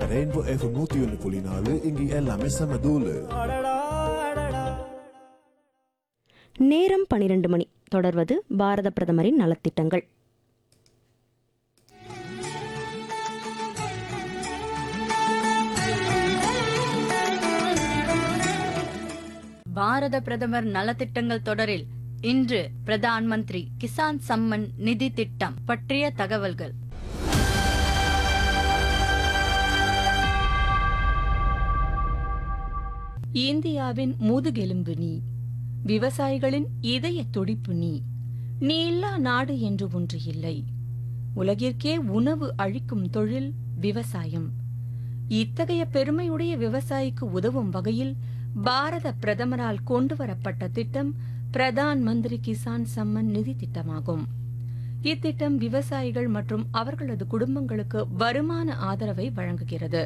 rainbow F நூத்தி ஒன்னு புள்ளி நாலு இங்க எல்லாமே செம தூளு நேரம் பனிரெண்டு மணி தொடர்வது பாரத பிரதமரின் நலத்திட்டங்கள் பாரத பிரதமர் நலத்திட்டங்கள் தொடரில் இன்று பிரதான் மந்திரி கிசான் சம்மன் நிதி திட்டம் பற்றிய தகவல்கள் இந்தியாவின் முதுகெலும்பு நீ விவசாயிகளின் இதய துடிப்பு நீ நீ இல்லா நாடு என்று ஒன்று இல்லை உலகிற்கே உணவு அழிக்கும் தொழில் விவசாயம் இத்தகைய பெருமையுடைய விவசாயிக்கு உதவும் வகையில் பாரத பிரதமரால் கொண்டுவரப்பட்ட திட்டம் பிரதான் மந்திரி கிசான் சம்மன் நிதி திட்டமாகும் இத்திட்டம் விவசாயிகள் மற்றும் அவர்களது குடும்பங்களுக்கு வருமான ஆதரவை வழங்குகிறது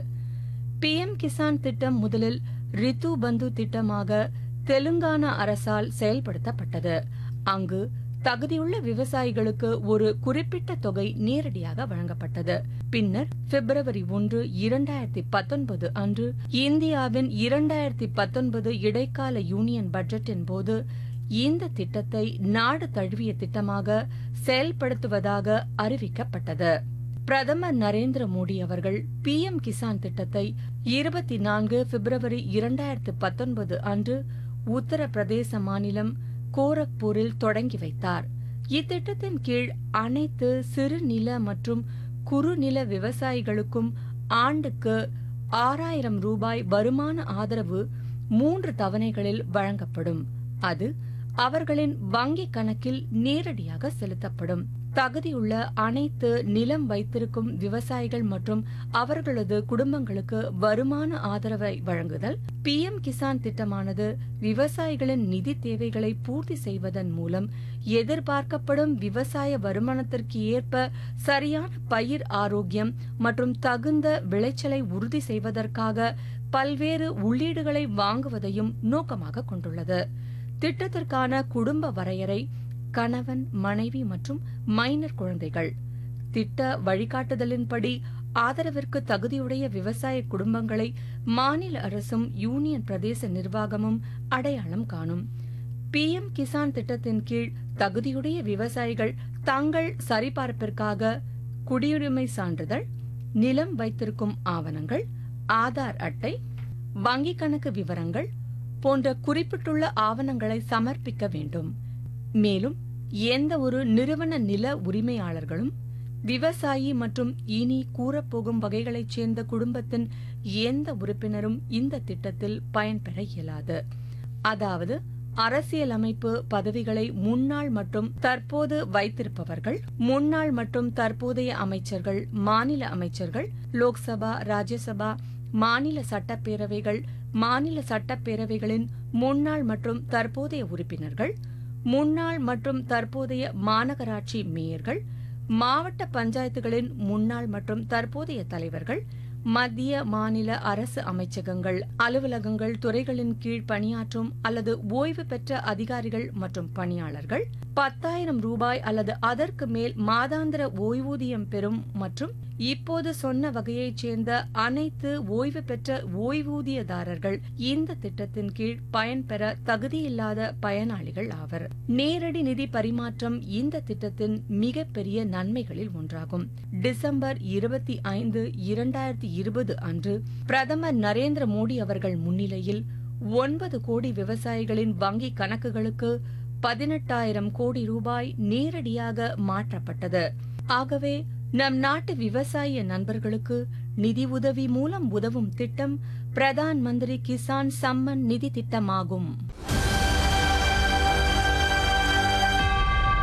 பிஎம் கிசான் திட்டம் முதலில் ரித்து பந்து திட்டமாக தெலுங்கானா அரசால் செயல்படுத்தப்பட்டது அங்கு தகுதியுள்ள விவசாயிகளுக்கு ஒரு குறிப்பிட்ட தொகை நேரடியாக வழங்கப்பட்டது பின்னர் பிப்ரவரி ஒன்று இரண்டாயிரத்தி பத்தொன்பது அன்று இந்தியாவின் இரண்டாயிரத்தி பத்தொன்பது இடைக்கால யூனியன் பட்ஜெட்டின் போது இந்த திட்டத்தை நாடு தழுவிய திட்டமாக செயல்படுத்துவதாக அறிவிக்கப்பட்டது பிரதமர் நரேந்திர மோடி அவர்கள் பிஎம் கிசான் திட்டத்தை இருபத்தி நான்கு பிப்ரவரி இரண்டாயிரத்து பத்தொன்பது அன்று உத்தரப்பிரதேச மாநிலம் கோரக்பூரில் தொடங்கி வைத்தார் இத்திட்டத்தின் கீழ் அனைத்து சிறு நில மற்றும் குறுநில விவசாயிகளுக்கும் ஆண்டுக்கு ஆறாயிரம் ரூபாய் வருமான ஆதரவு மூன்று தவணைகளில் வழங்கப்படும் அது அவர்களின் வங்கிக் கணக்கில் நேரடியாக செலுத்தப்படும் தகுதியுள்ள அனைத்து நிலம் வைத்திருக்கும் விவசாயிகள் மற்றும் அவர்களது குடும்பங்களுக்கு வருமான ஆதரவை வழங்குதல் பிஎம் கிசான் திட்டமானது விவசாயிகளின் நிதி தேவைகளை பூர்த்தி செய்வதன் மூலம் எதிர்பார்க்கப்படும் விவசாய வருமானத்திற்கு ஏற்ப சரியான பயிர் ஆரோக்கியம் மற்றும் தகுந்த விளைச்சலை உறுதி செய்வதற்காக பல்வேறு உள்ளீடுகளை வாங்குவதையும் நோக்கமாக கொண்டுள்ளது திட்டத்திற்கான குடும்ப வரையறை கணவன் மனைவி மற்றும் மைனர் குழந்தைகள் திட்ட வழிகாட்டுதலின்படி ஆதரவிற்கு தகுதியுடைய விவசாய குடும்பங்களை மாநில அரசும் யூனியன் பிரதேச நிர்வாகமும் அடையாளம் காணும் பிஎம் கிசான் திட்டத்தின் கீழ் தகுதியுடைய விவசாயிகள் தங்கள் சரிபார்ப்பிற்காக குடியுரிமை சான்றிதழ் நிலம் வைத்திருக்கும் ஆவணங்கள் ஆதார் அட்டை வங்கிக் கணக்கு விவரங்கள் போன்ற குறிப்பிட்டுள்ள ஆவணங்களை சமர்ப்பிக்க வேண்டும் மேலும் எந்த ஒரு நிறுவன நில உரிமையாளர்களும் விவசாயி மற்றும் இனி கூறப்போகும் வகைகளைச் சேர்ந்த குடும்பத்தின் எந்த உறுப்பினரும் இந்த திட்டத்தில் பயன்பெற இயலாது அதாவது அரசியலமைப்பு பதவிகளை முன்னாள் மற்றும் தற்போது வைத்திருப்பவர்கள் முன்னாள் மற்றும் தற்போதைய அமைச்சர்கள் மாநில அமைச்சர்கள் லோக்சபா ராஜ்யசபா மாநில சட்டப்பேரவைகள் மாநில சட்டப்பேரவைகளின் முன்னாள் மற்றும் தற்போதைய உறுப்பினர்கள் முன்னாள் மற்றும் தற்போதைய மாநகராட்சி மேயர்கள் மாவட்ட பஞ்சாயத்துகளின் முன்னாள் மற்றும் தற்போதைய தலைவர்கள் மத்திய மாநில அரசு அமைச்சகங்கள் அலுவலகங்கள் துறைகளின் கீழ் பணியாற்றும் அல்லது ஓய்வு பெற்ற அதிகாரிகள் மற்றும் பணியாளர்கள் பத்தாயிரம் ரூபாய் அல்லது அதற்கு மேல் மாதாந்திர ஓய்வூதியம் பெறும் மற்றும் இப்போது சொன்ன வகையைச் சேர்ந்த அனைத்து ஓய்வு பெற்ற ஓய்வூதியதாரர்கள் இந்த திட்டத்தின் கீழ் பயன்பெற தகுதியில்லாத பயனாளிகள் ஆவர் நேரடி நிதி பரிமாற்றம் இந்த திட்டத்தின் மிகப்பெரிய நன்மைகளில் ஒன்றாகும் டிசம்பர் இருபத்தி ஐந்து இரண்டாயிரத்தி இருபது அன்று பிரதமர் நரேந்திர மோடி அவர்கள் முன்னிலையில் ஒன்பது கோடி விவசாயிகளின் வங்கி கணக்குகளுக்கு பதினெட்டாயிரம் கோடி ரூபாய் நேரடியாக மாற்றப்பட்டது ஆகவே நம் நாட்டு விவசாய நண்பர்களுக்கு நிதி உதவி மூலம் உதவும் திட்டம் பிரதான் மந்திரி கிசான் சம்மன் நிதி திட்டமாகும்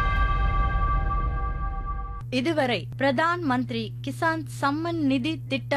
இதுவரை பிரதான் மந்திரி கிசான் சம்மன் நிதி திட்டம்